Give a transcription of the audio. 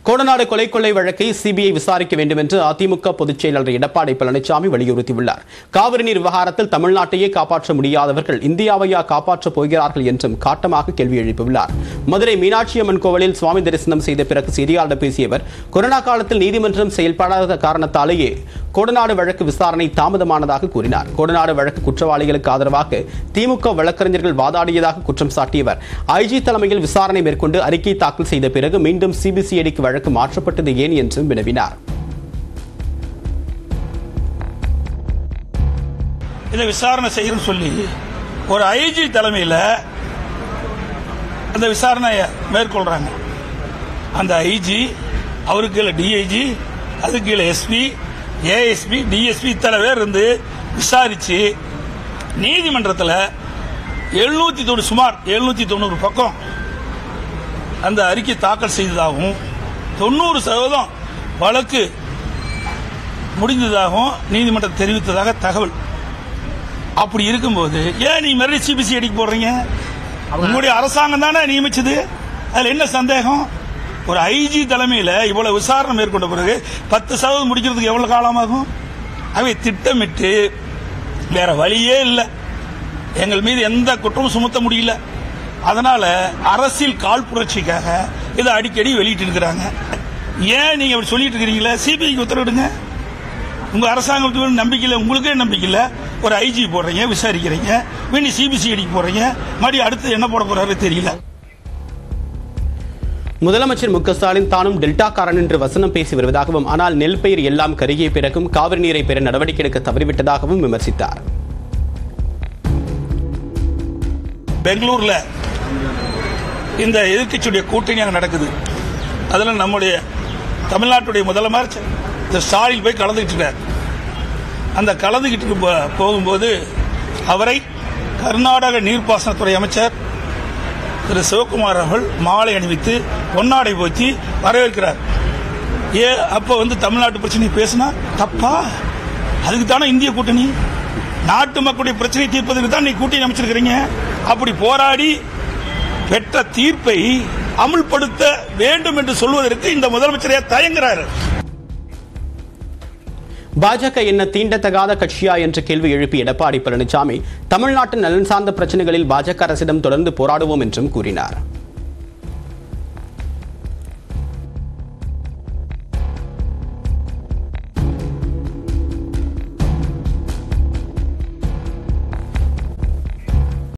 கோடநாடு கொலை கொள்ளை வழக்கை சிபிஐ விசாரிக்க வேண்டும் என்று அதிமுக பொதுச் செயலாளர் எடப்பாடி பழனிசாமி வலியுறுத்தியுள்ளார் காவிரி நீர் விவகாரத்தில் தமிழ்நாட்டையே காப்பாற்ற முடியாதவர்கள் இந்தியாவையா காப்பாற்றப் போகிறார்கள் என்றும் காட்டமாக கேள்வி எழுப்பியுள்ளார் மதுரை மீனாட்சி அம்மன் கோவிலில் சுவாமி தரிசனம் செய்த பிறகு செய்தியாளர் பேசிய அவர் கொரோனா காலத்தில் நீதிமன்றம் செயல்படாத காரணத்தாலேயே கோடநாடு வழக்கு விசாரணை தாமதமானதாக கூறினார் கோடநாடு வழக்கு குற்றவாளிகளுக்கு ஆதரவாக திமுக வழக்கறிஞர்கள் வாதாடியதாக குற்றம் சாட்டியவர் ஐஜி தலைமையில் விசாரணை மேற்கொண்டு அறிக்கை தாக்கல் செய்த பிறகு மீண்டும் சிபிசிஐடிக்கு வழக்கு மாற்றப்பட்டது ஏன் என்றும் வினவினார் இதை விசாரணை செய்யணும்னு சொல்லி ஒரு ஐஜி தலைமையில் அந்த விசாரணையை மேற்கொள்றாங்க அந்த ஐஜி அவருக்கு கீழே டிஐஜி அதுக்கு கீழே எஸ்பி ஏஎஸ்பி டிஎஸ்பி இத்தனை பேர் இருந்து விசாரிச்சு நீதிமன்றத்தில் எழுநூத்தி தொண்ணூறு சுமார் எழுநூத்தி தொண்ணூறு பக்கம் அந்த அறிக்கை தாக்கல் செய்ததாகவும் தொண்ணூறு சதவீதம் வழக்கு முடிந்ததாகவும் நீதிமன்றம் தெரிவித்ததாக தகவல் அப்படி இருக்கும்போது ஏன் நீ மறுபடியும் சிபிசி அடிக்க போடுறீங்க உங்களுடைய அரசாங்கம் தானே நியமிச்சது அதுல என்ன சந்தேகம் ஒரு ஐஜி தலைமையில இவ்வளவு விசாரணை மேற்கொண்ட பிறகு பத்து சதவீதம் முடிக்கிறதுக்கு எவ்வளவு காலமாகும் அவை திட்டமிட்டு வேற வழியே இல்லை எங்கள் மீது எந்த குற்றமும் சுமத்த முடியல அதனால அரசியல் கால் புரட்சிக்காக இதை அடிக்கடி வெளியிட்டு இருக்கிறாங்க ஏன் நீங்க அப்படி சொல்லிட்டு இருக்கிறீங்களா சிபிஐக்கு உத்தரவிடுங்க உங்க அரசாங்கத்துக்கு நம்பிக்கை இல்லை உங்களுக்கே நம்பிக்கை இல்லை ஒரு ஐஜி போடுறீங்க விசாரிக்கிறீங்க மீனி சிபிசிஐடிக்கு போடுறீங்க மறுபடியும் அடுத்து என்ன போட போறாரு தெரியல முதலமைச்சர் மு க ஸ்டாலின் தானும் டெல்டாக்காரன் என்று வசனம் பேசி வருவதாகவும் ஆனால் நெல் பயிர் எல்லாம் கருகிய பிறகும் காவிரி நீரை பெற நடவடிக்கை எடுக்க தவறிவிட்டதாகவும் விமர்சித்தார் பெங்களூர்ல இந்த எதிர்க்கட்சியுடைய கூட்டணி அங்க நடக்குது அதுல நம்முடைய தமிழ்நாட்டுடைய முதலமைச்சர் திரு ஸ்டாலின் போய் கலந்துக்கிட்டு இருக்கார் அந்த கலந்துக்கிட்டு போ- போகும்போது அவரை கர்நாடக நீர்ப்பாசனத்துறை அமைச்சர் திரு சிவகுமார் அவர்கள் மாலை அணிவித்து பொன்னாடை போச்சு வரவேற்கிறார் ஏ அப்ப வந்து தமிழ்நாட்டு பிரச்சனை பேசினா தப்பா அதுக்கு தானே இந்திய கூட்டணி நாட்டு மக்களுடைய பிரச்சனை தீர்ப்பதற்கு தான் நீ கூட்டணி அமைச்சிருக்கிறீங்க அப்படி போராடி பெற்ற தீர்ப்பை அமுல்படுத்த வேண்டும் என்று சொல்வதற்கு இந்த முதலமைச்சரே தயங்குறாரு பாஜக என்ன தீண்டத்தகாத கட்சியா என்ற கேள்வி எழுப்பிய எடப்பாடி பழனிசாமி தமிழ்நாட்டின் நலன் சார்ந்த பிரச்சனைகளில் பாஜக அரசிடம் தொடர்ந்து போராடுவோம் என்றும் கூறினார்